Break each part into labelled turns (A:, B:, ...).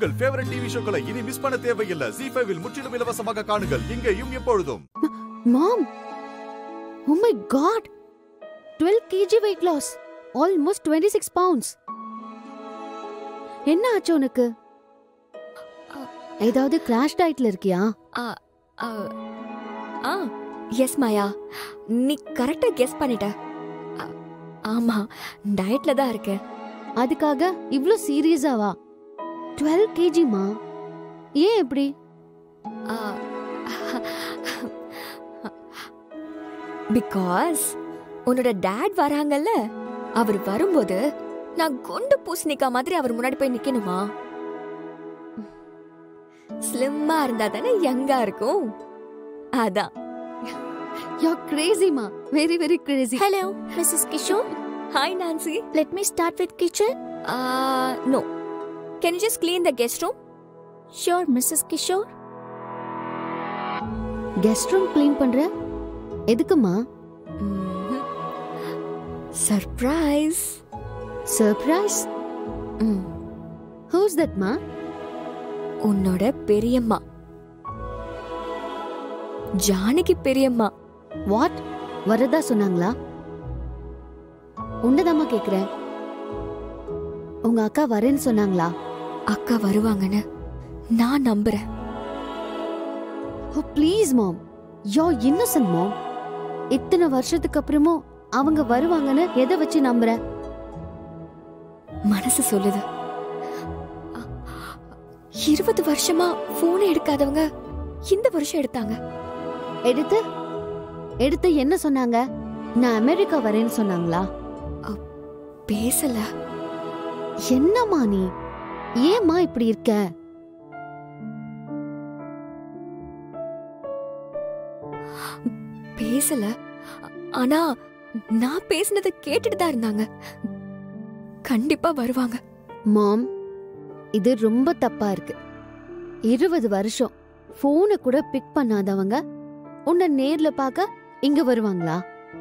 A: உங்கள் favourite TV ஷோக்களை இனி miss பண்ண தேவையில்லை ஜி ஃபைவில் முற்றிலும் இலவசமாக காணுங்கள் இங்கேயும் எப்பொழுதும்
B: mom oh my god 12 KG weight loss almost 26 pounds என்ன ஆச்சு உனக்கு ஏதாவது கிராஷ் டயட்ல இருக்கியா
C: ஆ ஆ எஸ் மாயா நீ கரெக்டா கெஸ் பண்ணிட்ட ஆ, ஆமா டயட்ல தான் இருக்கேன்
B: அதுக்காக இவ்ளோ சீரியஸாவா 12 கேஜிமா ஏன் இப்படி
C: பிகாஸ் உன்னோட டேட் வராங்கல்ல அவர் வரும்போது நான் குண்டு பூசணிக்கா மாதிரி அவர் முன்னாடி போய் நிக்கணுமா ஸ்லிம்மா இருந்தா தானே யங்கா இருக்கும் அதான்
B: யூ கிரேசிமா very very crazy
D: Hello, Mrs. Kishore.
C: Hi Nancy
D: Let me start with kitchen.
C: No can you just clean the guest room
D: Sure, Mrs. Kishore.
B: Guest room clean பண்ற எதுக்குமா
C: சர்ப்ரைஸ்
B: சர்ப்ரைஸ் ஹூஸ் தட் மா
C: உன்னோட பெரியம்மா ஜானகி பெரியம்மா
B: what வரதா சொன்னாங்களா உண்டதாம்மா கேக்குறேன் உங்க அக்கா வரேன்னு சொன்னாங்களா
C: அக்கா வருவாங்கன்னு நான் நம்புறேன்
B: ஓ ப்ளீஸ் மாம் யோ இன்னசென்ட் மாம் இத்தனை வருஷத்துக்கு அப்புறமும் அவங்க வருவாங்கன்னு எதை வச்சு நம்புற
C: மனசு சொல்லுது அ- இருபது வருஷமா போனே எடுக்காதவங்க இந்த வருஷம் எடுத்தாங்க
B: எடுத்து எடுத்து என்ன சொன்னாங்க நான் அமெரிக்கா வரேன்னு சொன்னாங்களா
C: பேசல
B: என்னம்மா நீ ஏம்மா இப்படி இருக்க
C: பேசல ஆ- ஆனா நான் பேசினதை கேட்டுட்டு தான் இருந்தாங்க கண்டிப்பா வருவாங்க
B: மாம் இது ரொம்ப தப்பா இருக்கு இருபது வருஷம் போனை கூட பிக் பண்ணாதவங்க உன்னை நேர்ல பார்க்க இங்க வருவாங்களா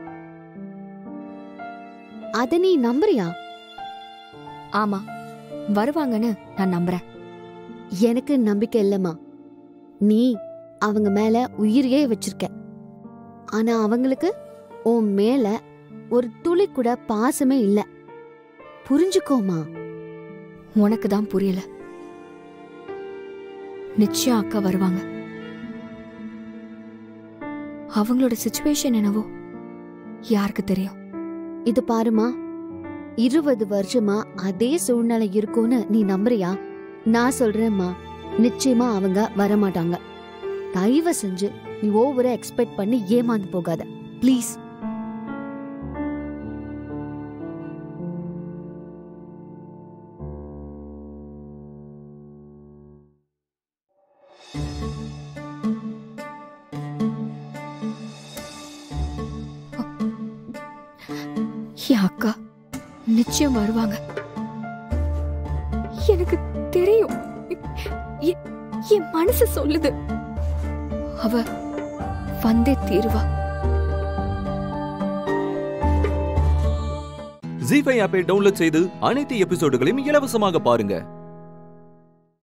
B: அத நீ நம்புறியா
C: ஆமா வருவாங்கன்னு நான் நம்புறேன்
B: எனக்கு நம்பிக்கை இல்லம்மா நீ அவங்க மேல உயிரையே வச்சிருக்க ஆனா அவங்களுக்கு உன் மேல ஒரு துளி கூட பாசமே இல்ல புரிஞ்சுக்கோமா
C: உனக்கு தான் புரியல நிச்சயம் அக்கா வருவாங்க அவங்களோட சுச்சுவேஷன் என்னவோ யாருக்கு தெரியும்
B: இது பாருமா இருபது வருஷமா அதே சூழ்நிலை இருக்கும்னு நீ நம்புறியா நான் சொல்றேம்மா நிச்சயமா அவங்க வரமாட்டாங்க தயவு செஞ்சு நீ ஓவரா எக்ஸ்பெக்ட் பண்ணி ஏமாந்து போகாத ப்ளீஸ்
C: என் அக்கா நிச்சயம் வருவாங்க எனக்கு தெரியும் எ- என் மனசு சொல்லுது அவ வந்தே தீருவா
E: ஜி ஃபைவ் ஆப்பை டவுன்லோட் செய்து அனைத்து எபிசோடுகளையும் இலவசமாக பாருங்க